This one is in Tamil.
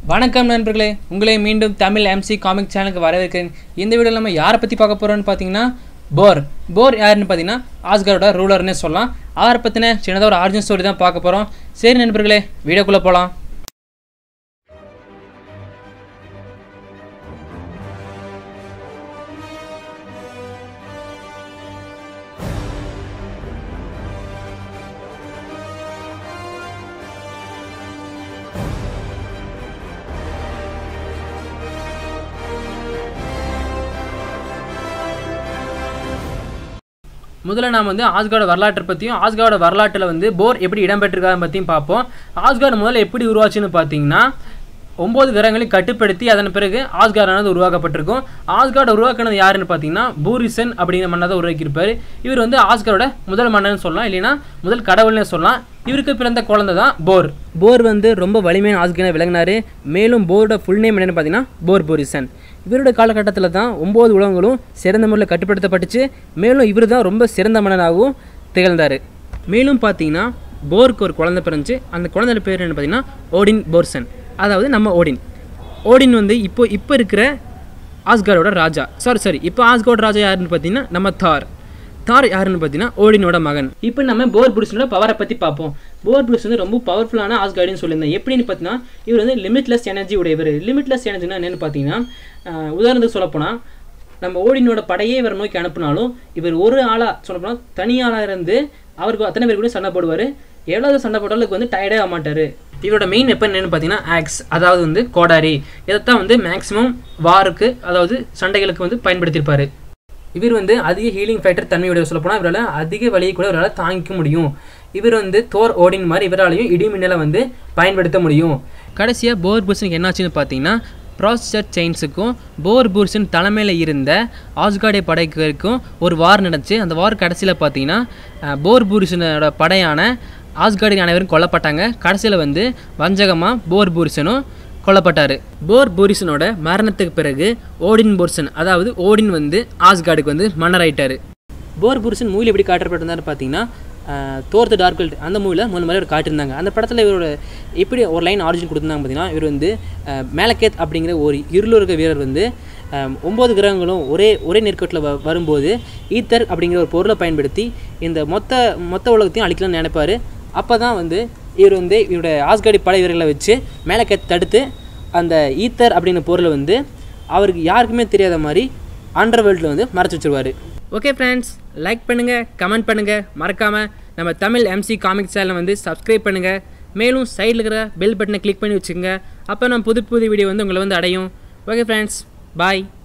வணக்கம் நண்பர்களே உங்களை மீண்டும் தமிழ் எம்சி காமிக் சேனலுக்கு வரவேற்கிறேன் இந்த வீடியோவில் நம்ம யாரை பற்றி பார்க்க போகிறோம்னு பார்த்தீங்கன்னா போர் போர் யாருன்னு பார்த்தீங்கன்னா ஆஸ்கரோட ரூலர்னே சொல்லலாம் அவரை பற்றின சின்னதாக ஒரு ஆர்ஜின் ஸ்டோரி தான் பார்க்க போகிறோம் சரி நண்பர்களே வீடியோக்குள்ளே போகலாம் முதல்ல நாம் வந்து ஆஸ்கார்ட வரலாற்றை பற்றியும் ஆஸ்கார்ட வரலாற்றில் வந்து போர் எப்படி இடம்பெற்றிருக்காத பற்றியும் பார்ப்போம் ஆஸ்கார்டு முதல்ல எப்படி உருவாச்சுன்னு பார்த்தீங்கன்னா ஒம்பது கிரகங்களையும் கட்டுப்படுத்தி அதன் பிறகு ஆஸ்கார்டானது உருவாக்கப்பட்டிருக்கும் ஆஸ்கார்டை உருவாக்குனது யாருன்னு பார்த்தீங்கன்னா பூரிசன் அப்படிங்கிற மன்னர் தான் உருவாக்கியிருப்பார் இவர் வந்து ஆஸ்காரோட முதல் மன்னர்னு சொல்லலாம் இல்லைன்னா முதல் கடவுள்னே சொல்லலாம் இவருக்கு பிறந்த குழந்தை தான் போர் போர் வந்து ரொம்ப வலிமையான ஆஸ்கனை விளங்கினார் மேலும் போரோட ஃபுல் நேம் என்னென்னு பார்த்தீங்கன்னா போர் பூரிசன் இவரோட காலகட்டத்தில் தான் ஒம்பது உலகங்களும் சிறந்த முறையில் கட்டுப்படுத்தப்பட்டுச்சு மேலும் இவர் தான் ரொம்ப சிறந்த மன்னனாகவும் திகழ்ந்தார் மேலும் பார்த்தீங்கன்னா போருக்கு ஒரு குழந்தை பிறந்துச்சு அந்த குழந்தையோட பேர் என்ன பார்த்தீங்கன்னா ஓடின் போர்சன் அதாவது நம்ம ஓடின் ஓடின் வந்து இப்போ இப்போ இருக்கிற ஆஸ்காரோட ராஜா சாரி சாரி இப்போ ஆஸ்காரோட ராஜா யாருன்னு பார்த்தீங்கன்னா நம்ம தார் தார் யாருன்னு பார்த்தீங்கன்னா ஓடினோட மகன் இப்போ நம்ம போர் புருஷனோட பவரை பற்றி பார்ப்போம் போர் புருஷ் வந்து ரொம்ப பவர்ஃபுல்லான ஆஸ்கார்டுன்னு சொல்லியிருந்தேன் எப்படின்னு பார்த்தீங்கன்னா இவர் வந்து லிமிட்லெஸ் எனர்ஜி உடையவர் லிமிட்லெஸ் எனர்ஜினா என்னென்னு பார்த்தீங்கன்னா ஆஹ் உதாரணத்துக்கு சொல்லப்போனால் நம்ம ஓடினோட படையே இவர் நோக்கி அனுப்புனாலும் இவர் ஒரு ஆளாக சொல்லப்போனால் தனி ஆளாக இருந்து அவருக்கு அத்தனை பேர் கூட சண்டை போடுவார் எவ்வளோ சண்டை போட்டாலும் இதுக்கு வந்து டயர்டே ஆக மாட்டார் இவரோட மெயின் வெப்பன் என்னன்னு பார்த்தீங்கன்னா ஆக்ஸ் அதாவது வந்து கோடாரி இதைத்தான் வந்து மேக்ஸிமம் வாருக்கு அதாவது சண்டைகளுக்கு வந்து பயன்படுத்தியிருப்பார் இவர் வந்து அதிக ஹீலிங் ஃபேக்டர் தன்மையுடைய சொல்ல போனால் இவரால் அதிக வலியை கூட இவரால் தாங்கிக்க முடியும் இவர் வந்து தோர் ஓடின் மாதிரி இவராலையும் இடி மின்னலை வந்து பயன்படுத்த முடியும் கடைசியாக போர் புர்சனுக்கு என்னாச்சுன்னு பார்த்தீங்கன்னா ப்ராசஸர் செயின்ஸுக்கும் போர் புர்சன் தலைமையில் இருந்த ஆஸ்கார்டே படைக்கும் ஒரு வார் நடந்துச்சு அந்த வார் கடைசியில் பார்த்தீங்கன்னா அஹ், போர் புருஷனோட படையான ஆஸ்கார்டின் அனைவரும் கொல்லப்பட்டாங்க கடைசியில் வந்து வஞ்சகமாக போர் புருஷனும் கொல்லப்பட்டார் போர் போரிசனோட மரணத்துக்கு பிறகு ஓடின் போர்சன் அதாவது ஓடின் வந்து ஆஸ்கார்டுக்கு வந்து மன்னர் போர் புருஷன் மூவியில் எப்படி காட்டப்பட்டிருந்தாரு பார்த்தீங்கன்னா தோர்த் டார்க் வேர்ல்ட் அந்த மூவியில் முதல் மாதிரி அவர் காட்டியிருந்தாங்க அந்த படத்தில் இவரோட எப்படி ஒரு லைன் ஆரிஜின் கொடுத்துருந்தாங்க பார்த்தீங்கன்னா இவர் வந்து அஹ், மேலக்கேத் அப்படிங்கிற ஒரு இருளுருக வீரர் வந்து அஹ், ஒம்பது கிரகங்களும் ஒரே ஒரே நெருக்கட்டில் வ வரும்போது ஈத்தர் அப்படிங்கிற ஒரு பொருளை பயன்படுத்தி இந்த மொத்த மொத்த உலகத்தையும் அழிக்கலாம்னு நினைப்பார் அப்போ தான் வந்து இவர் வந்து இவரோட ஆஸ்காடி படை வீரர்களை வச்சு மேலக்கேத் தடுத்து அந்த ஈத்தர் அப்படிங்கிற பொருளை வந்து அவருக்கு யாருக்குமே தெரியாத மாதிரி அண்டர் வேர்ல்டில் வந்து மறைச்சு வச்சிருவாரு ஓகே ஃப்ரெண்ட்ஸ் லைக் பண்ணுங்கள் கமெண்ட் பண்ணுங்கள் மறக்காமல் நம்ம தமிழ் எம்சி காமிக் சேனலை வந்து சப்ஸ்கிரைப் பண்ணுங்கள் மேலும் சைடில் இருக்கிற பெல் பட்டனை கிளிக் பண்ணி வச்சுக்கோங்க அப்போ நம்ம புது புது வீடியோ வந்து உங்களை வந்து அடையும் ஓகே ஃப்ரெண்ட்ஸ் பாய்